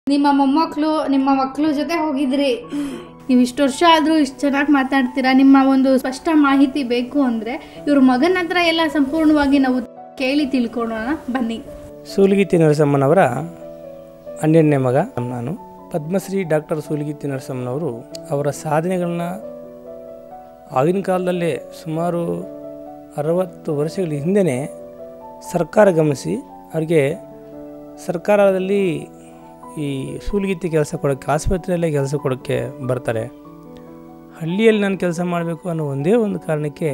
ನಿಮ್ಮ ಮೊಮ್ಮಕ್ಕಳು ನಿಮ್ಮ ಮಕ್ಕಳು ಜೊತೆ ಹೋಗಿದ್ರಿ ನೀವು ಇಷ್ಟು ವರ್ಷ ಆದರೂ ಇಷ್ಟು ಚೆನ್ನಾಗಿ ಮಾತಾಡ್ತೀರಾ ನಿಮ್ಮ ಒಂದು ಸ್ಪಷ್ಟ ಮಾಹಿತಿ ಬೇಕು ಅಂದರೆ ಇವ್ರ ಮಗನ ಹತ್ರ ಎಲ್ಲ ಸಂಪೂರ್ಣವಾಗಿ ನಾವು ಕೇಳಿ ತಿಳ್ಕೊಳ್ಳೋಣ ಬನ್ನಿ ಸೂಲಗಿತ್ತಿ ನರಸಮ್ಮನವರ ಹನ್ನೆರಡನೇ ಮಗ ನಾನು ಪದ್ಮಶ್ರೀ ಡಾಕ್ಟರ್ ಸೂಲಗಿತ್ತಿ ನರಸಮ್ಮನವರು ಅವರ ಸಾಧನೆಗಳನ್ನ ಆಗಿನ ಕಾಲದಲ್ಲೇ ಸುಮಾರು ಅರವತ್ತು ವರ್ಷಗಳ ಹಿಂದೆಯೇ ಸರ್ಕಾರ ಗಮನಿಸಿ ಅವರಿಗೆ ಸರ್ಕಾರದಲ್ಲಿ ಈ ಸೂಲಗಿತ್ತಿ ಕೆಲಸ ಕೊಡೋಕ್ಕೆ ಆಸ್ಪತ್ರೆಯಲ್ಲೇ ಕೆಲಸ ಕೊಡೋಕ್ಕೆ ಬರ್ತಾರೆ ಹಳ್ಳಿಯಲ್ಲಿ ನಾನು ಕೆಲಸ ಮಾಡಬೇಕು ಅನ್ನೋ ಒಂದೇ ಒಂದು ಕಾರಣಕ್ಕೆ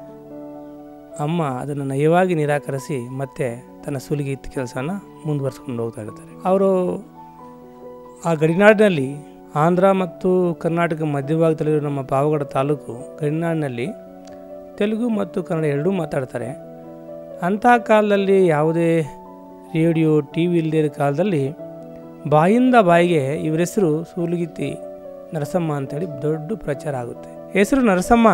ಅಮ್ಮ ಅದನ್ನು ನಯವಾಗಿ ನಿರಾಕರಿಸಿ ಮತ್ತೆ ತನ್ನ ಸೂಲಿಗಿತ್ತ ಕೆಲಸನ ಮುಂದುವರ್ಸ್ಕೊಂಡು ಹೋಗ್ತಾ ಇರ್ತಾರೆ ಅವರು ಆ ಗಡಿನಾಡಿನಲ್ಲಿ ಆಂಧ್ರ ಮತ್ತು ಕರ್ನಾಟಕ ಮಧ್ಯಭಾಗದಲ್ಲಿರೋ ನಮ್ಮ ಪಾವಗಡ ತಾಲೂಕು ಗಡಿನಾಡಿನಲ್ಲಿ ತೆಲುಗು ಮತ್ತು ಕನ್ನಡ ಎರಡೂ ಮಾತಾಡ್ತಾರೆ ಅಂಥ ಕಾಲದಲ್ಲಿ ಯಾವುದೇ ರೇಡಿಯೋ ಟಿ ವಿ ಇಲ್ಲದೇ ಇರೋ ಕಾಲದಲ್ಲಿ ಬಾಯಿಂದ ಬಾಯಿಗೆ ಇವರ ಹೆಸರು ಸೂಲಗಿತ್ತಿ ನರಸಮ್ಮ ಅಂತೇಳಿ ದೊಡ್ಡ ಪ್ರಚಾರ ಆಗುತ್ತೆ ಹೆಸರು ನರಸಮ್ಮ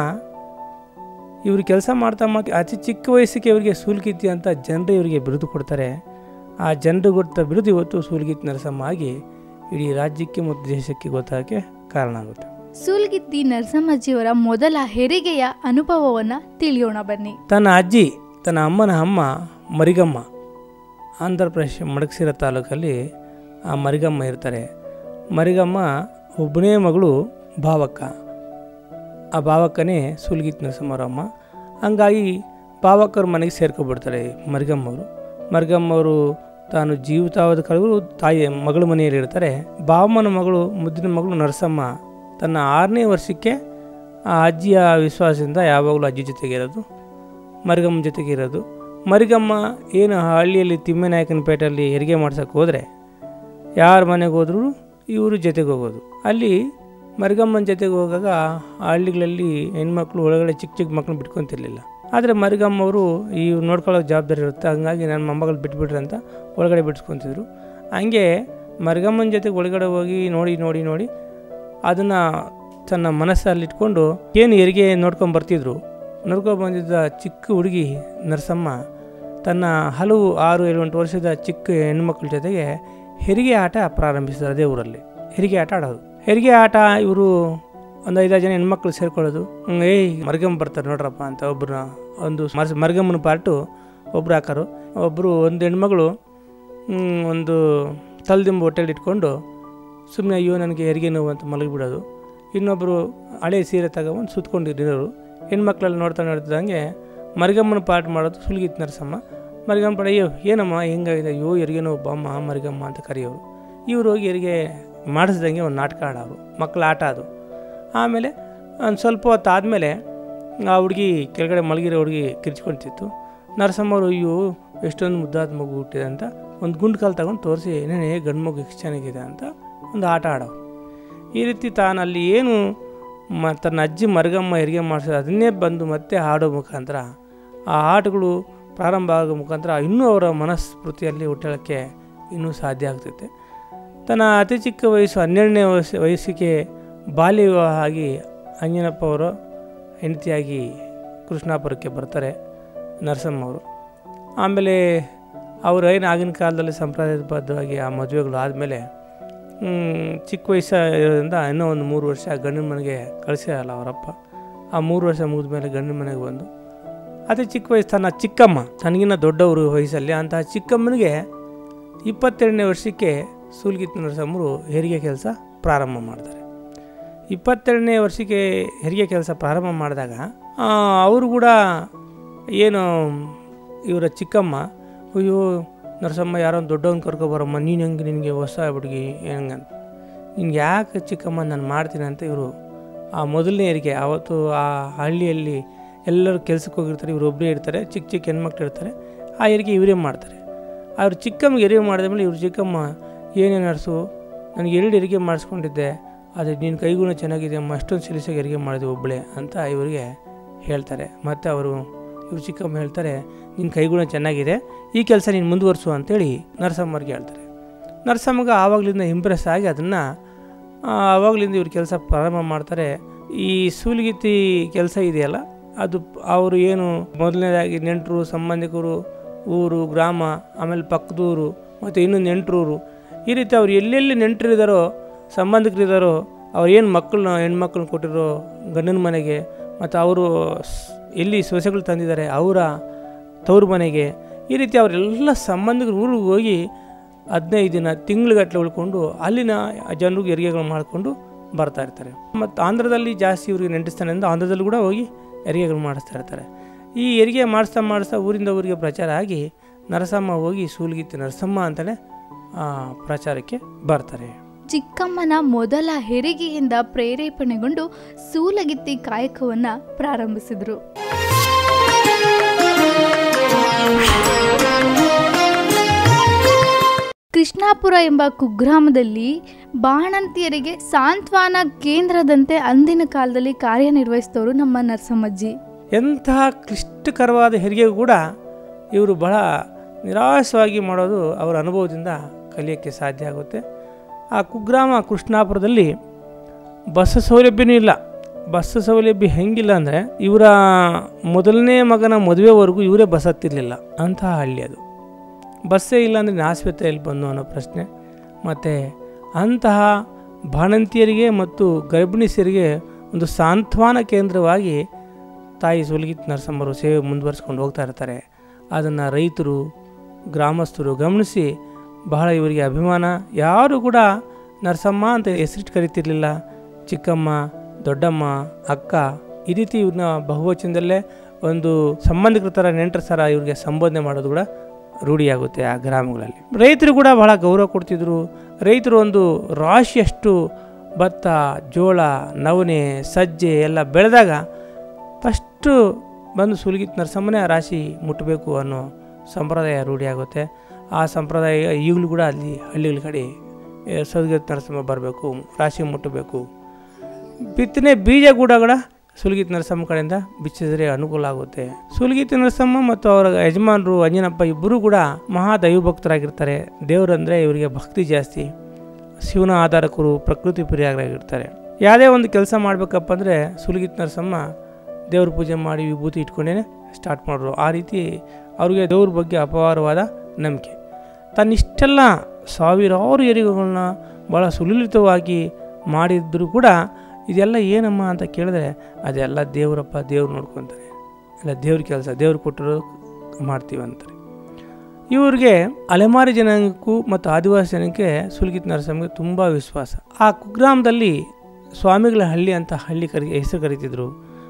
ಇವರು ಕೆಲಸ ಮಾಡ್ತಾ ಮಾಡ್ತಾ ಅತಿ ಚಿಕ್ಕ ವಯಸ್ಸಿಗೆ ಇವರಿಗೆ ಸೂಲ್ಗಿತ್ತಿ ಅಂತ ಜನರು ಇವರಿಗೆ ಬಿರುದು ಕೊಡ್ತಾರೆ ಆ ಜನರು ಕೊಟ್ಟ ಬಿರುದು ಇವತ್ತು ಸೂಲ್ಗಿತ್ತಿ ನರಸಮ್ಮ ಆಗಿ ಇಡೀ ರಾಜ್ಯಕ್ಕೆ ಮತ್ತು ದೇಶಕ್ಕೆ ಗೊತ್ತಾಗಕ್ಕೆ ಕಾರಣ ಆಗುತ್ತೆ ಸೂಲ್ಗಿತ್ತಿ ನರಸಮ್ಮಜ್ಜಿಯವರ ಮೊದಲ ಹೆರಿಗೆಯ ಅನುಭವವನ್ನು ತಿಳಿಯೋಣ ಬನ್ನಿ ತನ್ನ ಅಜ್ಜಿ ತನ್ನ ಅಮ್ಮನ ಅಮ್ಮ ಮರಿಗಮ್ಮ ಆಂಧ್ರ ಪ್ರದೇಶ ಮಡಗಸಿರ ತಾಲೂಕಲ್ಲಿ ಆ ಮರಿಗಮ್ಮ ಇರ್ತಾರೆ ಮರಿಗಮ್ಮ ಒಬ್ಬನೇ ಮಗಳು ಭಾವಕ್ಕ ಆ ಭಾವಕ್ಕನೇ ಸೂಲ್ಗಿತ್ ನರಸಮ್ಮರಮ್ಮ ಹಂಗಾಗಿ ಭಾವಕ್ಕವ್ರ ಮನೆಗೆ ಸೇರ್ಕೊಬಿಡ್ತಾರೆ ಮರಿಗಮ್ಮವರು ಮರಿಗಮ್ಮವರು ತಾನು ಜೀವಿತಾವಧ ಕಳೆದು ತಾಯಿ ಮಗಳ ಮನೆಯಲ್ಲಿ ಇರ್ತಾರೆ ಬಾವಮ್ಮನ ಮಗಳು ಮುದ್ದಿನ ಮಗಳು ನರಸಮ್ಮ ತನ್ನ ಆರನೇ ವರ್ಷಕ್ಕೆ ಆ ಅಜ್ಜಿಯ ವಿಶ್ವಾಸದಿಂದ ಯಾವಾಗಲೂ ಅಜ್ಜಿ ಜೊತೆಗೆ ಇರೋದು ಮರಿಗಮ್ಮ ಜೊತೆಗೆ ಇರೋದು ಮರಿಗಮ್ಮ ಏನು ಹಳ್ಳಿಯಲ್ಲಿ ತಿಮ್ಮೆನಾಯಕನಪೇಟೆಯಲ್ಲಿ ಹೆರಿಗೆ ಮಾಡ್ಸೋಕೆ ಹೋದರೆ ಯಾರ ಮನೆಗೆ ಹೋದರೂ ಇವರು ಜೊತೆಗೆ ಹೋಗೋದು ಅಲ್ಲಿ ಮರಿಗಮ್ಮನ ಜೊತೆಗೆ ಹೋಗಾಗ ಆ ಹಳ್ಳಿಗಳಲ್ಲಿ ಹೆಣ್ಮಕ್ಳು ಒಳಗಡೆ ಚಿಕ್ಕ ಚಿಕ್ಕ ಮಕ್ಕಳು ಬಿಟ್ಕೊತಿರ್ಲಿಲ್ಲ ಆದರೆ ಮರಿಗಮ್ಮವರು ಈ ನೋಡ್ಕೊಳ್ಳೋ ಜವಾಬ್ದಾರಿ ಇರುತ್ತೆ ಹಂಗಾಗಿ ನನ್ನ ಮೊಮ್ಮಗಳು ಬಿಟ್ಬಿಡ್ರಿ ಅಂತ ಒಳಗಡೆ ಬಿಡ್ಸ್ಕೊತಿದ್ರು ಹಂಗೆ ಮರಿಗಮ್ಮನ ಜೊತೆಗೆ ಒಳಗಡೆ ಹೋಗಿ ನೋಡಿ ನೋಡಿ ನೋಡಿ ಅದನ್ನು ತನ್ನ ಮನಸ್ಸಲ್ಲಿಟ್ಕೊಂಡು ಏನು ಹೆರಿಗೆ ನೋಡ್ಕೊಂಡು ಬರ್ತಿದ್ರು ನೋಡ್ಕೊಂಡು ಬಂದಿದ್ದ ಚಿಕ್ಕ ಹುಡುಗಿ ನರಸಮ್ಮ ತನ್ನ ಹಲವು ಆರು ಏಳು ಎಂಟು ವರ್ಷದ ಚಿಕ್ಕ ಹೆಣ್ಮಕ್ಳ ಜೊತೆಗೆ ಹೆರಿಗೆ ಆಟ ಪ್ರಾರಂಭಿಸಿದ್ರು ಅದೇ ಊರಲ್ಲಿ ಹೆರಿಗೆ ಆಟ ಆಡೋದು ಹೆರಿಗೆ ಆಟ ಇವರು ಒಂದು ಐದಾರು ಜನ ಹೆಣ್ಮಕ್ಳು ಸೇರ್ಕೊಳ್ಳೋದು ಹ್ಮ್, ಏಯ್ ಮರ್ಗಮ್ಮ ಬರ್ತಾರೆ ನೋಡ್ರಪ್ಪ ಅಂತ ಒಬ್ಬರು ಒಂದು ಮರ್ಸ್ ಮರ್ಗಮ್ಮನ ಪಾರ್ಟು ಒಬ್ರು ಹಾಕೋರು ಒಬ್ಬರು ಒಂದು ಹೆಣ್ಮಗಳು ಹ್ಮ್, ಒಂದು ತಲೆದಿಂಬು ಹೊಟ್ಟೆಲಿ ಇಟ್ಕೊಂಡು ಸುಮ್ಮನೆ ಅಯ್ಯೋ ನನಗೆ ಹೆರಿಗೆ ನೋವು ಅಂತ ಮಲಗಿಬಿಡೋದು ಇನ್ನೊಬ್ಬರು ಹಳೆ ಸೀರೆ ತಗೊಂಡು ಸುತ್ಕೊಂಡಿರೋರು ಹೆಣ್ಮಕ್ಳೆಲ್ಲ ನೋಡ್ತಾ ನೋಡ್ತಿದ್ದಂಗೆ ಮರಿಗಮ್ಮನ ಪಾಠ ಮಾಡೋದು ಸುಲ್ಗಿತ್ ನರಸಮ್ಮ ಮರಿಗಮ್ಮ ಪಾಠ ಅಯ್ಯೋ ಏನಮ್ಮ ಹೆಂಗಾಗಿದೆ ಅಯ್ಯೋ ಹೆರಿಗೆ ನೋವು ಬಾಮ್ಮ ಮರಿಗಮ್ಮ ಅಂತ ಕರೆಯೋರು ಇವ್ರು ಹೋಗಿ ಹೆರಿಗೆ ಮಾಡಿಸ್ದಂಗೆ ಒಂದು ನಾಟಕ ಆಡೋರು ಮಕ್ಕಳು ಆಟ ಅದು ಆಮೇಲೆ ಒಂದು ಸ್ವಲ್ಪ ಹೊತ್ತು ಆದಮೇಲೆ ಆ ಹುಡುಗಿ ಕೆಳಗಡೆ ಮಲಗಿರೋ ಹುಡುಗಿ ಕಿರ್ಚ್ಕೊಳ್ತಿತ್ತು ನರಸಮ್ಮವರು ಅಯ್ಯೋ ಎಷ್ಟೊಂದು ಮುದ್ದಾದ ಮಗು ಹುಟ್ಟಿದೆ ಅಂತ ಒಂದು ಗುಂಡು ಕಾಲು ತಗೊಂಡು ತೋರಿಸಿ ಏನೇನೇ ಗಂಡು ಮಗು ಎಷ್ಟು ಚೆನ್ನಾಗಿದೆ ಅಂತ ಒಂದು ಆಟ ಆಡೋರು ಈ ರೀತಿ ತಾನು ಅಲ್ಲಿ ಏನು ಮ ತನ್ನ ಅಜ್ಜಿ ಮರಗಮ್ಮ ಹೆರಿಗೆ ಮಾಡಿಸೋದು ಅದನ್ನೇ ಬಂದು ಮತ್ತೆ ಹಾಡೋ ಮುಖಾಂತರ ಆ ಆಟಗಳು ಪ್ರಾರಂಭ ಆಗೋ ಮುಖಾಂತರ ಇನ್ನೂ ಅವರ ಮನಸ್ಫೂರ್ತಿಯಲ್ಲಿ ಹುಟ್ಟೋಕ್ಕೆ ಇನ್ನೂ ಸಾಧ್ಯ ಆಗ್ತೈತೆ ತನ್ನ ಅತಿ ಚಿಕ್ಕ ವಯಸ್ಸು ಹನ್ನೆರಡನೇ ವಯಸ್ಸು ವಯಸ್ಸಿಗೆ ಬಾಲ್ಯ ವಿವಾಹ ಆಗಿ ಅಂಜನಪ್ಪ ಅವರು ಹೆಂಡತಿಯಾಗಿ ಕೃಷ್ಣಾಪುರಕ್ಕೆ ಬರ್ತಾರೆ ನರಸಮ್ಮ ಅವರು ಆಮೇಲೆ ಅವರು ಏನು ಆಗಿನ ಕಾಲದಲ್ಲಿ ಸಂಪ್ರದಾಯಬದ್ಧವಾಗಿ ಆ ಮದುವೆಗಳು ಆದಮೇಲೆ ಚಿಕ್ಕ ವಯಸ್ಸ ಇರೋದ್ರಿಂದ ಇನ್ನೂ ಒಂದು ಮೂರು ವರ್ಷ ಗಂಡನ ಮನೆಗೆ ಕಳಿಸಿರಲ್ಲ ಅವರಪ್ಪ ಆ ಮೂರು ವರ್ಷ ಮುಗಿದ ಮೇಲೆ ಗಂಡನ ಮನೆಗೆ ಬಂದು ಅದೇ ಚಿಕ್ಕ ವಯಸ್ಸು ತನ್ನ ಚಿಕ್ಕಮ್ಮ ತನಗಿನ್ನ ದೊಡ್ಡವರು ವಯಸ್ಸಲ್ಲಿ ಅಂತಹ ಚಿಕ್ಕಮ್ಮನಿಗೆ ಇಪ್ಪತ್ತೆರಡನೇ ವರ್ಷಕ್ಕೆ ಸೂಲ್ಗಿತ್ ನರಸಮ್ಮರು ಹೆರಿಗೆ ಕೆಲಸ ಪ್ರಾರಂಭ ಮಾಡ್ತಾರೆ ಇಪ್ಪತ್ತೆರಡನೇ ವರ್ಷಕ್ಕೆ ಹೆರಿಗೆ ಕೆಲಸ ಪ್ರಾರಂಭ ಮಾಡಿದಾಗ ಅವರು ಕೂಡ ಏನು ಇವರ ಚಿಕ್ಕಮ್ಮ ಅಯ್ಯೋ ನರಸಮ್ಮ ಯಾರೋ ಒಂದು ದೊಡ್ಡವನ್ ಕರ್ಕೊಬರಮ್ಮ ನೀನು ಹೆಂಗೆ ನಿನಗೆ ಹೊಸ ಹುಡುಗಿ ಹೆಂಗಂತ ನಿನ್ಗೆ ಯಾಕೆ ಚಿಕ್ಕಮ್ಮ ನಾನು ಮಾಡ್ತೀನಿ ಅಂತ ಇವರು ಆ ಮೊದಲನೇ ಹೆರಿಗೆ ಆವತ್ತು ಆ ಹಳ್ಳಿಯಲ್ಲಿ ಎಲ್ಲರೂ ಕೆಲ್ಸಕ್ಕೆ ಹೋಗಿರ್ತಾರೆ ಇವರು ಒಬ್ಬರೇ ಇರ್ತಾರೆ ಚಿಕ್ಕ ಚಿಕ್ಕ ಹೆಣ್ಮಕ್ಳು ಇರ್ತಾರೆ ಆ ಹೆರಿಗೆ ಇವರೇ ಮಾಡ್ತಾರೆ ಅವ್ರು ಚಿಕ್ಕಮ್ಮಗೆ ಹೆರಿಗೆ ಮಾಡಿದ ಮೇಲೆ ಇವ್ರ ಚಿಕ್ಕಮ್ಮ ಏನೇ ನರ್ಸು ನನಗೆ ಎರಡು ಹೆರಿಗೆ ಮಾಡಿಸ್ಕೊಂಡಿದ್ದೆ ಅದು ನಿನ್ನ ಕೈಗುಣ ಚೆನ್ನಾಗಿದೆ ಅಮ್ಮ ಅಷ್ಟೊಂದು ಸಿಲಿಸಾಗಿ ಹೆರಿಗೆ ಮಾಡಿದೆ ಒಬ್ಬಳೇ ಅಂತ ಇವರಿಗೆ ಹೇಳ್ತಾರೆ ಮತ್ತು ಅವರು ಇವ್ರು ಚಿಕ್ಕಮ್ಮ ಹೇಳ್ತಾರೆ ನಿನ್ನ ಕೈಗುಣ ಚೆನ್ನಾಗಿದೆ ಈ ಕೆಲಸ ನೀನು ಮುಂದುವರಿಸು ಅಂತೇಳಿ ನರಸಮ್ಮರಿಗೆ ಹೇಳ್ತಾರೆ ನರಸಮ್ಮಗೆ ಆವಾಗಲಿಂದ ಇಂಪ್ರೆಸ್ ಆಗಿ ಅದನ್ನು ಆವಾಗಲಿಂದ ಇವ್ರು ಕೆಲಸ ಪ್ರಾರಂಭ ಮಾಡ್ತಾರೆ ಈ ಸೂಲಿಗಿತ್ತಿ ಕೆಲಸ ಇದೆಯಲ್ಲ ಅದು ಅವರು ಏನು ಮೊದಲನೇದಾಗಿ ನೆಂಟರು ಸಂಬಂಧಿಕರು ಊರು ಗ್ರಾಮ ಆಮೇಲೆ ಪಕ್ಕದೂರು ಮತ್ತು ಇನ್ನೊಂದು ನೆಂಟರೂರು ಈ ರೀತಿ ಅವ್ರು ಎಲ್ಲೆಲ್ಲಿ ನೆಂಟರಿದ್ದಾರೋ ಸಂಬಂಧಿಕರಿದ್ದಾರೋ ಅವ್ರು ಏನು ಮಕ್ಕಳನ್ನ ಹೆಣ್ಮಕ್ಳನ್ನ ಕೊಟ್ಟಿರೋ ಗಂಡನ ಮನೆಗೆ ಮತ್ತು ಅವರು ಸ್- ಎಲ್ಲಿ ಸೊಸೆಗಳು ತಂದಿದ್ದಾರೆ ಅವರ ತವ್ರ ಮನೆಗೆ ಈ ರೀತಿ ಅವರೆಲ್ಲ ಸಂಬಂಧಿಕರ ಊರಿಗೆ ಹೋಗಿ ಹದಿನೈದು ದಿನ ತಿಂಗ್ಳುಗಟ್ಟಲೆ ಉಳ್ಕೊಂಡು ಅಲ್ಲಿನ ಜನರಿಗೆ ಹೆರಿಗೆಗಳು ಮಾಡಿಕೊಂಡು ಬರ್ತಾ ಇರ್ತಾರೆ ಮತ್ತು ಆಂಧ್ರದಲ್ಲಿ ಜಾಸ್ತಿ ಇವ್ರಿಗೆ ನೆಂಟಿಸ್ತಾನೆ ಅಂತ ಆಂಧ್ರದಲ್ಲಿ ಕೂಡ ಹೋಗಿ ಹೆರಿಗೆಗಳು ಮಾಡಿಸ್ತಾ ಇರ್ತಾರೆ ಈ ಹೆರಿಗೆ ಮಾಡಿಸ್ತಾ ಮಾಡಿಸ್ತಾ ಊರಿಂದ ಊರಿಗೆ ಪ್ರಚಾರ ಆಗಿ ನರಸಮ್ಮ ಹೋಗಿ ಸೂಲ್ಗಿತ್ತಿ ನರಸಮ್ಮ ಅಂತಲೇ ಆ, ಪ್ರಚಾರಕ್ಕೆ ಬರ್ತಾರೆ ಚಿಕ್ಕಮ್ಮನ ಮೊದಲ ಹೆರಿಗೆಯಿಂದ ಪ್ರೇರೇಪಣೆಗೊಂಡು ಸೂಲಗಿತ್ತಿ ಕಾಯಕವನ್ನ ಪ್ರಾರಂಭಿಸಿದ್ರು ಕೃಷ್ಣಾಪುರ ಎಂಬ ಕುಗ್ರಾಮದಲ್ಲಿ ಬಾಣಂತಿಯರಿಗೆ ಸಾಂತ್ವನ ಕೇಂದ್ರದಂತೆ ಅಂದಿನ ಕಾಲದಲ್ಲಿ ಕಾರ್ಯನಿರ್ವಹಿಸಿದವರು ನಮ್ಮ ನರಸಮ್ಮಜ್ಜಿ ಎಂತಹ ಕ್ಲಿಷ್ಟಕರವಾದ ಹೆರಿಗೆಗೂ ಕೂಡ ಇವರು ಬಹಳ ನಿರಾಸವಾಗಿ ಮಾಡೋದು ಅವರ ಅನುಭವದಿಂದ ಕಲಿಯೋಕ್ಕೆ ಸಾಧ್ಯ ಆಗುತ್ತೆ ಆ ಕುಗ್ರಾಮ ಕೃಷ್ಣಾಪುರದಲ್ಲಿ ಬಸ್ ಸೌಲಭ್ಯನೂ ಇಲ್ಲ ಬಸ್ ಸೌಲಭ್ಯ ಹೆಂಗಿಲ್ಲ ಅಂದರೆ ಇವರ ಮೊದಲನೇ ಮಗನ ಮದುವೆವರೆಗೂ ಇವರೇ ಬಸ್ ಹತ್ತಿರಲಿಲ್ಲ ಅಂತಹ ಹಳ್ಳಿ ಅದು ಬಸ್ಸೇ ಇಲ್ಲ ಅಂದರೆ ಆಸ್ಪತ್ರೆ ಎಲ್ಲಿ ಬಂದು ಅನ್ನೋ ಪ್ರಶ್ನೆ ಮತ್ತು ಅಂತಹ ಬಾಣಂತಿಯರಿಗೆ ಮತ್ತು ಗರ್ಭಿಣಿಸರಿಗೆ ಒಂದು ಸಾಂತ್ವನ ಕೇಂದ್ರವಾಗಿ ತಾಯಿ ಸುಲ್ಗಿತ್ ನರಸಮ್ಮರು ಸೇವೆ ಮುಂದುವರಿಸ್ಕೊಂಡು ಹೋಗ್ತಾ ಇರ್ತಾರೆ ಅದನ್ನು ರೈತರು ಗ್ರಾಮಸ್ಥರು ಗಮನಿಸಿ ಬಹಳ ಇವರಿಗೆ ಅಭಿಮಾನ ಯಾರು ಕೂಡ ನರಸಮ್ಮ ಅಂತ ಹೆಸರಿಟ್ಟು ಕರಿತಿರ್ಲಿಲ್ಲ ಚಿಕ್ಕಮ್ಮ ದೊಡ್ಡಮ್ಮ ಅಕ್ಕ ಈ ರೀತಿ ಇವ್ರನ್ನ ಬಹುವಚನದಲ್ಲೇ ಒಂದು ಸಂಬಂಧಿಕರ ಥರ ನೆಂಟರ ಥರ ಇವ್ರಿಗೆ ಸಂಬೋಧನೆ ಮಾಡೋದು ಕೂಡ ರೂಢಿಯಾಗುತ್ತೆ ಆ ಗ್ರಾಮಗಳಲ್ಲಿ ರೈತರು ಕೂಡ ಬಹಳ ಗೌರವ ಕೊಡ್ತಿದ್ರು ರೈತರು ಒಂದು ರಾಶಿಯಷ್ಟು ಭತ್ತ ಜೋಳ ನವಣೆ ಸಜ್ಜೆ ಎಲ್ಲ ಬೆಳೆದಾಗ ಫಸ್ಟು ಬಂದು ಸುಲ್ಗಿತ್ ನರಸಮ್ಮನೇ ಆ ರಾಶಿ ಮುಟ್ಟಬೇಕು ಅನ್ನೋ ಸಂಪ್ರದಾಯ ರೂಢಿಯಾಗುತ್ತೆ ಆ ಸಂಪ್ರದಾಯ ಈಗಲೂ ಕೂಡ ಅಲ್ಲಿ ಹಳ್ಳಿಗಳ ಕಡೆ ಏ, ಸುಲ್ಗಿತ್ ನರಸಮ್ಮ ಬರಬೇಕು ರಾಶಿ ಮುಟ್ಟಬೇಕು ಬಿತ್ತನೆ ಬೀಜ ಕೂಡ ಕೂಡ ಸುಲ್ಗಿತ್ ನರಸಮ್ಮ ಕಡೆಯಿಂದ ಬಿಚ್ಚಿದ್ರೆ ಅನುಕೂಲ ಆಗುತ್ತೆ ಸುಲ್ಗಿತ್ ನರಸಮ್ಮ ಮತ್ತು ಅವರ ಯಜಮಾನರು ಅಂಜನಪ್ಪ ಇಬ್ಬರೂ ಕೂಡ ಮಹಾ ದೈವಭಕ್ತರಾಗಿರ್ತಾರೆ ದೇವರಂದರೆ ಇವರಿಗೆ ಭಕ್ತಿ ಜಾಸ್ತಿ ಶಿವನ ಆಧಾರಕರು ಪ್ರಕೃತಿ ಪ್ರಿಯರಾಗಿರ್ತಾರೆ ಯಾವುದೇ ಒಂದು ಕೆಲಸ ಮಾಡಬೇಕಪ್ಪ ಅಂದರೆ ಸುಲ್ಗಿತ್ ನರಸಮ್ಮ ದೇವ್ರ ಪೂಜೆ ಮಾಡಿ ವಿಭೂತಿ ಇಟ್ಕೊಂಡೇ ಸ್ಟಾರ್ಟ್ ಮಾಡಿದ್ರು ಆ ರೀತಿ ಅವ್ರಿಗೆ ದೇವ್ರ ಬಗ್ಗೆ ಅಪಾರವಾದ ನಂಬಿಕೆ ತನ್ನಿಷ್ಟೆಲ್ಲ ಸಾವಿರಾರು ಹೆರಿಗೆಗಳನ್ನ ಭಾಳ ಸುಲಲಿತವಾಗಿ ಮಾಡಿದ್ರು ಕೂಡ ಇದೆಲ್ಲ ಏನಮ್ಮ ಅಂತ ಕೇಳಿದ್ರೆ ಅದೆಲ್ಲ ದೇವರಪ್ಪ ದೇವ್ರು ನೋಡ್ಕೊತಾರೆ ಎಲ್ಲ ದೇವ್ರ ಕೆಲಸ ದೇವ್ರು ಕೊಟ್ಟಿರೋ ಮಾಡ್ತೀವಿ ಅಂತಾರೆ ಇವ್ರಿಗೆ ಅಲೆಮಾರಿ ಜನಾಂಗಕ್ಕೂ ಮತ್ತು ಆದಿವಾಸಿ ಜನಕ್ಕೆ ಸುಲ್ಗಿತ್ ನರಸಮ್ಮಗೆ ತುಂಬ ವಿಶ್ವಾಸ ಆ ಕುಗ್ರಾಮದಲ್ಲಿ ಸ್ವಾಮಿಗಳ ಹಳ್ಳಿ ಅಂತ ಹಳ್ಳಿ ಕರಿ ಹೆಸರು ಕರಿತಿದ್ರು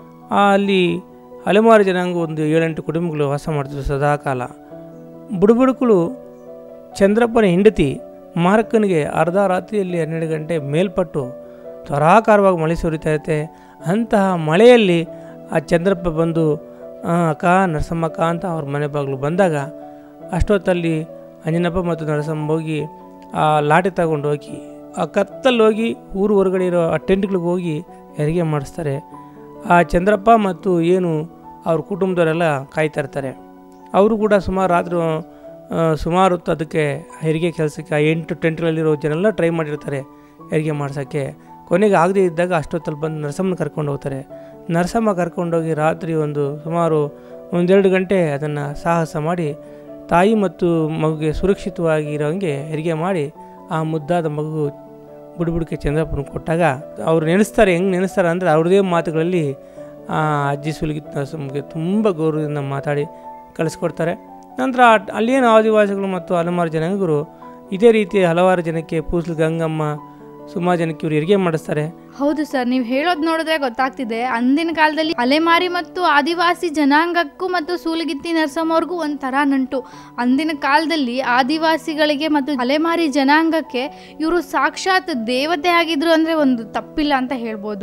ಆ ಅಲ್ಲಿ ಅಲೆಮಾರಿ ಜನಾಂಗ ಒಂದು ಏಳೆಂಟು ಕುಟುಂಬಗಳು ವಾಸ ಮಾಡ್ತಿದ್ರು ಸದಾಕಾಲ ಬುಡಬುಡುಕಳು ಚಂದ್ರಪ್ಪನ ಹೆಂಡತಿ ಮಾರಕ್ಕನಿಗೆ ಅರ್ಧ ರಾತ್ರಿಯಲ್ಲಿ ಹನ್ನೆರಡು ಗಂಟೆ ಮೇಲ್ಪಟ್ಟು ತ್ವರಾಕಾರವಾಗಿ ಮಳೆ ಸುರಿತಾ ಇರುತ್ತೆ ಅಂತಹ ಮಳೆಯಲ್ಲಿ ಆ ಚಂದ್ರಪ್ಪ ಬಂದು "ಆ, ಅಕ್ಕ ನರಸಮ್ಮಕ್ಕ ಅಂತ ಅವ್ರ ಮನೆ ಬಾಗಿಲು ಬಂದಾಗ ಅಷ್ಟೊತ್ತಲ್ಲಿ ಅಂಜನಪ್ಪ ಮತ್ತು ನರಸಮ್ಮ ಹೋಗಿ ಆ ಲಾಟಿ ತಗೊಂಡು ಹೋಗಿ ಆ ಕತ್ತಲ್ಲಿ ಹೋಗಿ ಊರು ಹೊರಗಡೆ ಇರೋ ಆ ಟೆಂಟ್ಗಳಿಗೆ ಹೋಗಿ ಹೆರಿಗೆ ಮಾಡಿಸ್ತಾರೆ ಆ ಚಂದ್ರಪ್ಪ ಮತ್ತು ಏನು ಅವ್ರ ಕುಟುಂಬದವರೆಲ್ಲ ಕಾಯ್ತಾ ಇರ್ತಾರೆ ಅವರು ಕೂಡ ಸುಮಾರು ರಾತ್ರಿ ಆ, ಸುಮಾರು ಹೊತ್ತು ಅದಕ್ಕೆ ಹೆರಿಗೆ ಕೆಲಸಕ್ಕೆ ಆ ಎಂಟು ಟೆಂಟ್ಗಳಲ್ಲಿರೋ ಜನೆಲ್ಲ ಟ್ರೈ ಮಾಡಿರ್ತಾರೆ ಹೆರಿಗೆ ಮಾಡ್ಸೋಕ್ಕೆ ಕೊನೆಗೆ ಆಗದೇ ಇದ್ದಾಗ ಅಷ್ಟೊತ್ತಲ್ಲಿ ಬಂದು ನರಸಮ್ಮನ ಕರ್ಕೊಂಡು ಹೋಗ್ತಾರೆ ನರಸಮ್ಮ ಕರ್ಕೊಂಡೋಗಿ ರಾತ್ರಿ ಒಂದು ಸುಮಾರು ಒಂದೆರಡು ಗಂಟೆ ಅದನ್ನು ಸಾಹಸ ಮಾಡಿ ತಾಯಿ ಮತ್ತು ಮಗುಗೆ ಸುರಕ್ಷಿತವಾಗಿ ಇರೋಂಗೆ ಹೆರಿಗೆ ಮಾಡಿ ಆ ಮುದ್ದಾದ ಮಗು ಬುಡುಬುಡಿಕೆ ಚಂದ್ರಪ್ಪನ ಕೊಟ್ಟಾಗ ಅವ್ರು ನೆನೆಸ್ತಾರೆ ಹೆಂಗೆ ನೆನೆಸ್ತಾರೆ ಅಂದರೆ ಅವ್ರದೇ ಮಾತುಗಳಲ್ಲಿ ಆ ಅಜ್ಜಿ ಸುಲಿಗಿತ್ ನರಸಮ್ಮಗೆ ತುಂಬ ಗೌರವದಿಂದ ಮಾತಾಡಿ ಕಳಿಸ್ಕೊಡ್ತಾರೆ ನಂತರ ಆ- ಅಲ್ಲೇನು ಆದಿವಾಸಿಗಳು ಮತ್ತು ಹಲವಾರು ಜನಾಂಗರು ಇದೇ ರೀತಿ ಹಲವಾರು ಜನಕ್ಕೆ ಪೂಸ್ಲು ಗಂಗಮ್ಮ ಸುಮಾರು ಜನಕ್ಕೆ ಇವರು ಹೆರಿಗೆ ಮಾಡಿಸ್ತಾರೆ ಹೌದು ಸರ್ ನೀವು ಹೇಳೋದು ನೋಡಿದ್ರೆ ಗೊತ್ತಾಗ್ತಿದೆ ಅಂದಿನ ಕಾಲದಲ್ಲಿ ಅಲೆಮಾರಿ ಮತ್ತು ಆದಿವಾಸಿ ಜನಾಂಗಕ್ಕೂ ಮತ್ತು ಸೂಲಗಿತ್ತಿ ನರಸಮ್ಮವ್ರಿಗೂ ಒಂಥರ ನಂಟು ಅಂದಿನ ಕಾಲದಲ್ಲಿ ಆದಿವಾಸಿಗಳಿಗೆ ಮತ್ತು ಅಲೆಮಾರಿ ಜನಾಂಗಕ್ಕೆ ಇವರು ಸಾಕ್ಷಾತ್ ದೇವತೆ ಆಗಿದ್ರು ಅಂದರೆ ಒಂದು ತಪ್ಪಿಲ್ಲ ಅಂತ ಹೇಳ್ಬೋದು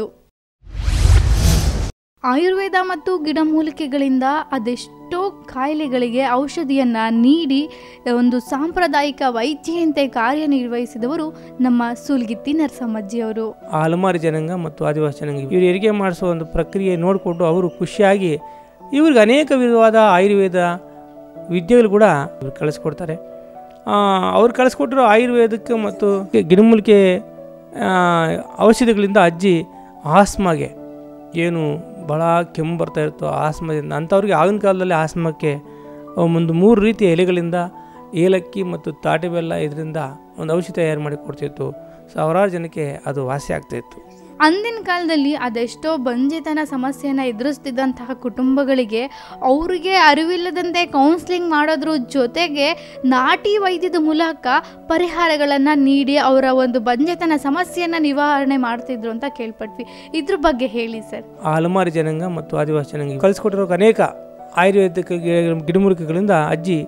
ಆಯುರ್ವೇದ ಮತ್ತು ಗಿಡಮೂಲಿಕೆಗಳಿಂದ ಅದೆಷ್ಟೋ ಕಾಯಿಲೆಗಳಿಗೆ ಔಷಧಿಯನ್ನು ನೀಡಿ ಒಂದು ಸಾಂಪ್ರದಾಯಿಕ ವೈದ್ಯೆಯಂತೆ ಕಾರ್ಯನಿರ್ವಹಿಸಿದವರು ನಮ್ಮ ಸೂಲ್ಗಿತ್ತಿ ನರಸಮ್ಮಜ್ಜಿಯವರು ಆ ಹಲವಾರು ಜನಾಂಗ ಮತ್ತು ಆದಿವಾಸಿ ಜನಾಂಗ ಇವರು ಹೆರಿಗೆ ಮಾಡಿಸೋ ಒಂದು ಪ್ರಕ್ರಿಯೆ ನೋಡಿಕೊಂಡು ಅವರು ಖುಷಿಯಾಗಿ ಇವ್ರಿಗೆ ಅನೇಕ ವಿಧವಾದ ಆಯುರ್ವೇದ ವಿದ್ಯೆಗಳು ಕೂಡ ಇವ್ರು ಕಳಿಸ್ಕೊಡ್ತಾರೆ ಆ, ಅವ್ರು ಕಳಿಸ್ಕೊಟ್ಟಿರೋ ಆಯುರ್ವೇದಕ್ಕೆ ಮತ್ತು ಗಿಡಮೂಲಿಕೆ ಆ, ಔಷಧಿಗಳಿಂದ ಅಜ್ಜಿ ಆಸ್ಮಾಗೆ ಏನು ಭಾಳ ಕೆಮ್ಮು ಬರ್ತಾ ಇರುತ್ತೋ ಆಸ್ಮದಿಂದ ಅಂಥವ್ರಿಗೆ ಆಗಿನ ಕಾಲದಲ್ಲಿ ಆಸ್ಮಕ್ಕೆ ಒಂದು ಮೂರು ರೀತಿಯ ಎಲೆಗಳಿಂದ ಏಲಕ್ಕಿ ಮತ್ತು ತಾಟಿ ಬೆಲ್ಲ ಇದರಿಂದ ಒಂದು ಔಷಧಿ ತಯಾರು ಮಾಡಿ ಕೊಡ್ತಿತ್ತು ಸಾವಿರಾರು ಜನಕ್ಕೆ ಅದು ವಾಸಿ ಆಗ್ತಾಯಿತ್ತು ಅಂದಿನ ಕಾಲದಲ್ಲಿ ಅದೆಷ್ಟೋ ಬಂಜೆತನ ಸಮಸ್ಯೆನ ಎದುರಿಸ್ತಿದ್ದಂತಹ ಕುಟುಂಬಗಳಿಗೆ ಅವರಿಗೆ ಅರಿವಿಲ್ಲದಂತೆ ಕೌನ್ಸ್ಲಿಂಗ್ ಮಾಡೋದ್ರ ಜೊತೆಗೆ ನಾಟಿ ವೈದ್ಯದ ಮೂಲಕ ಪರಿಹಾರಗಳನ್ನು ನೀಡಿ ಅವರ ಒಂದು ಬಂಜೆತನ ಸಮಸ್ಯೆಯನ್ನು ನಿವಾರಣೆ ಮಾಡ್ತಿದ್ರು ಅಂತ ಕೇಳ್ಪಟ್ವಿ ಇದ್ರ ಬಗ್ಗೆ ಹೇಳಿ ಸರ್ ಆ ಹಲಮಾರಿ ಜನಾಂಗ ಮತ್ತು ಆದಿವಾಸಿ ಜನಾಂಗ ಕಲಿಸ್ಕೊಟ್ಟಿರೋ ಅನೇಕ ಆಯುರ್ವೇದಿಕ ಗಿ- ಗಿಡಮೂಲಿಕೆಗಳಿಂದ ಅಜ್ಜಿ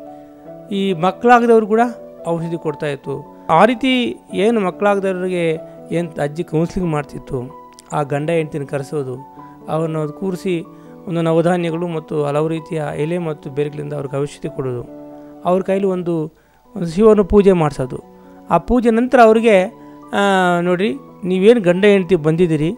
ಈ ಮಕ್ಕಳಾಗದವ್ರು ಕೂಡ ಔಷಧಿ ಕೊಡ್ತಾ ಇತ್ತು ಆ ರೀತಿ ಏನು ಮಕ್ಕಳಾಗದವ್ರಿಗೆ ಏನು ಅಜ್ಜಿ ಕೌನ್ಸಿಲಿಂಗ್ ಮಾಡ್ತಿತ್ತು ಆ ಗಂಡ ಹೆಂಡ್ತಿನ ಕರೆಸೋದು ಅವ್ರನ್ನ ಕೂರಿಸಿ ಒಂದು ನವಧಾನ್ಯಗಳು ಮತ್ತು ಹಲವು ರೀತಿಯ ಎಲೆ ಮತ್ತು ಬೇರುಗಳಿಂದ ಅವ್ರಿಗೆ ಔಷಧಿ ಕೊಡೋದು ಅವ್ರ ಕೈಲಿ ಒಂದು ಒಂದು ಶಿವನ ಪೂಜೆ ಮಾಡಿಸೋದು ಆ ಪೂಜೆ ನಂತರ ಅವ್ರಿಗೆ ಆ, ನೋಡ್ರಿ ನೀವೇನು ಗಂಡ ಹೆಂಡ್ತಿ ಬಂದಿದ್ದೀರಿ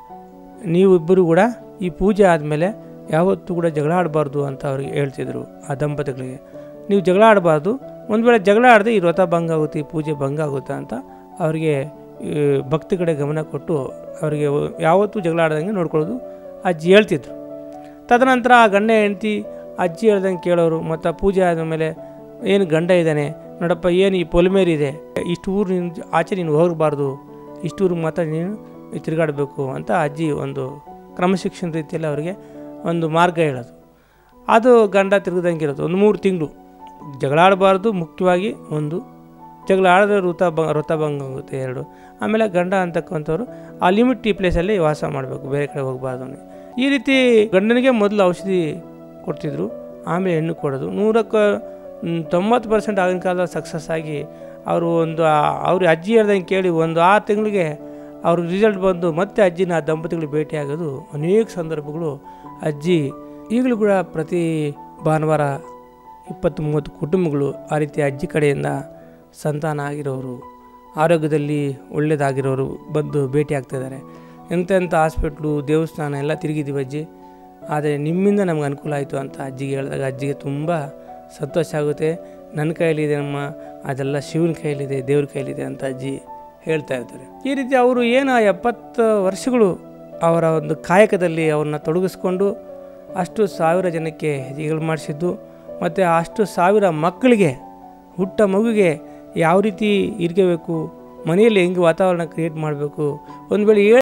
ನೀವಿಬ್ಬರು ಕೂಡ ಈ ಪೂಜೆ ಆದಮೇಲೆ ಯಾವತ್ತೂ ಕೂಡ ಜಗಳ ಆಡಬಾರ್ದು ಅಂತ ಅವ್ರಿಗೆ ಹೇಳ್ತಿದ್ರು ಆ ದಂಪತಿಗಳಿಗೆ ನೀವು ಜಗಳ ಆಡಬಾರ್ದು ಒಂದು ವೇಳೆ ಜಗಳ ಆಡದೆ ಈ ವ್ರತ ಭಂಗ ಆಗುತ್ತೆ ಈ ಪೂಜೆ ಭಂಗ ಆಗುತ್ತೆ ಅಂತ ಅವರಿಗೆ ಈ ಭಕ್ತಿ ಕಡೆ ಗಮನ ಕೊಟ್ಟು ಅವರಿಗೆ ಯಾವತ್ತೂ ಜಗಳ ಆಡ್ದಂಗೆ ನೋಡ್ಕೊಳ್ಳೋದು ಅಜ್ಜಿ ಹೇಳ್ತಿದ್ರು ತದನಂತರ ಆ ಗಂಡ ಹೆಂಡ್ತಿ ಅಜ್ಜಿ ಹೇಳ್ದಂಗೆ ಕೇಳೋರು ಮತ್ತು ಆ ಪೂಜೆ ಆದಮೇಲೆ ಏನು ಗಂಡ ಇದ್ದಾನೆ ನೋಡಪ್ಪ ಏನು ಈ ಪೊಲಿಮೇರಿ ಇದೆ ಇಷ್ಟು ಊರು ನಿನ್ನ ಆಚೆ ನೀನು ಹೋಗಬಾರ್ದು ಇಷ್ಟು ಊರಿಗೆ ಮಾತ್ರ ನೀನು ತಿರುಗಾಡಬೇಕು ಅಂತ ಅಜ್ಜಿ ಒಂದು ಕ್ರಮಶಿಕ್ಷಣ ರೀತಿಯಲ್ಲಿ ಅವರಿಗೆ ಒಂದು ಮಾರ್ಗ ಹೇಳೋದು ಅದು ಗಂಡ ತಿರುಗದಂಗೆ ಇರೋದು ಒಂದು ಮೂರು ತಿಂಗಳು ಜಗಳ ಆಡಬಾರ್ದು ಮುಖ್ಯವಾಗಿ ಒಂದು ಜಗಳ ಆಡಿದ್ರೆ ಋತ ಬ ಋತಭಂಗ ಆಗುತ್ತೆ ಎರಡು ಆಮೇಲೆ ಗಂಡ ಅಂತಕ್ಕಂಥವ್ರು ಆ ಲಿಮಿಟ್ ಈ ಪ್ಲೇಸಲ್ಲಿ ವಾಸ ಮಾಡಬೇಕು ಬೇರೆ ಕಡೆ ಹೋಗಬಾರ್ದು ಅನ್ನಿ. ಈ ರೀತಿ ಗಂಡನಿಗೆ ಮೊದಲು ಔಷಧಿ ಕೊಡ್ತಿದ್ರು ಆಮೇಲೆ ಹೆಣ್ಣು ಕೊಡೋದು ನೂರಕ್ಕೆ ಮ್, ತೊಂಬತ್ತು ಪರ್ಸೆಂಟ್ ಆಗಿನ ಕಾಲ ಸಕ್ಸಸ್ ಆಗಿ ಅವರು ಒಂದು ಆ- ಅವ್ರ ಅಜ್ಜಿ ಹೇಳ್ದಂಗೆ ಕೇಳಿ ಒಂದು ಆರು ತಿಂಗಳಿಗೆ ಅವ್ರಿಗೆ ರಿಸಲ್ಟ್ ಬಂದು ಮತ್ತೆ ಅಜ್ಜಿನ ಆ ದಂಪತಿಗಳು ಭೇಟಿಯಾಗೋದು ಅನೇಕ ಸಂದರ್ಭಗಳು ಅಜ್ಜಿ ಈಗಲೂ ಕೂಡ ಪ್ರತಿ ಭಾನುವಾರ ಇಪ್ಪತ್ತು ಮೂವತ್ತು ಕುಟುಂಬಗಳು ಆ ರೀತಿ ಅಜ್ಜಿ ಕಡೆಯಿಂದ ಸಂತಾನ ಆಗಿರೋರು ಆರೋಗ್ಯದಲ್ಲಿ ಒಳ್ಳೆಯದಾಗಿರೋರು ಬಂದು ಭೇಟಿ ಆಗ್ತಿದ್ದಾರೆ ಎಂತೆಂಥ ಹಾಸ್ಪಿಟ್ಲು ದೇವಸ್ಥಾನ ಎಲ್ಲ ತಿರುಗಿದ್ದೀವಿ ಅಜ್ಜಿ ಆದರೆ ನಿಮ್ಮಿಂದ ನಮ್ಗೆ ಅನುಕೂಲ ಆಯಿತು ಅಂತ ಅಜ್ಜಿಗೆ ಹೇಳಿದಾಗ ಅಜ್ಜಿಗೆ ತುಂಬ ಸಂತೋಷ ಆಗುತ್ತೆ ನನ್ನ ಕೈಯಲ್ಲಿದೆ ನಮ್ಮ ಅದೆಲ್ಲ ಶಿವನ ಕೈಯಲ್ಲಿದೆ ದೇವ್ರ ಕೈಯಲ್ಲಿದೆ ಅಂತ ಅಜ್ಜಿ ಹೇಳ್ತಾ ಇರ್ತಾರೆ ಈ ರೀತಿ ಅವರು ಏನು ಆ ಎಪ್ಪತ್ತು ವರ್ಷಗಳು ಅವರ ಒಂದು ಕಾಯಕದಲ್ಲಿ ಅವ್ರನ್ನ ತೊಡಗಿಸ್ಕೊಂಡು ಅಷ್ಟು ಸಾವಿರ ಜನಕ್ಕೆ ಹೆಜ್ಜೆಗಳು ಮಾಡಿಸಿದ್ದು ಮತ್ತು ಅಷ್ಟು ಸಾವಿರ ಮಕ್ಕಳಿಗೆ ಹುಟ್ಟ ಮಗುಗೆ ಯಾವ ರೀತಿ ಇರ್ಕೋಬೇಕು ಮನೆಯಲ್ಲಿ ಹೆಂಗೆ ವಾತಾವರಣ ಕ್ರಿಯೇಟ್ ಮಾಡಬೇಕು ಒಂದು ವೇಳೆ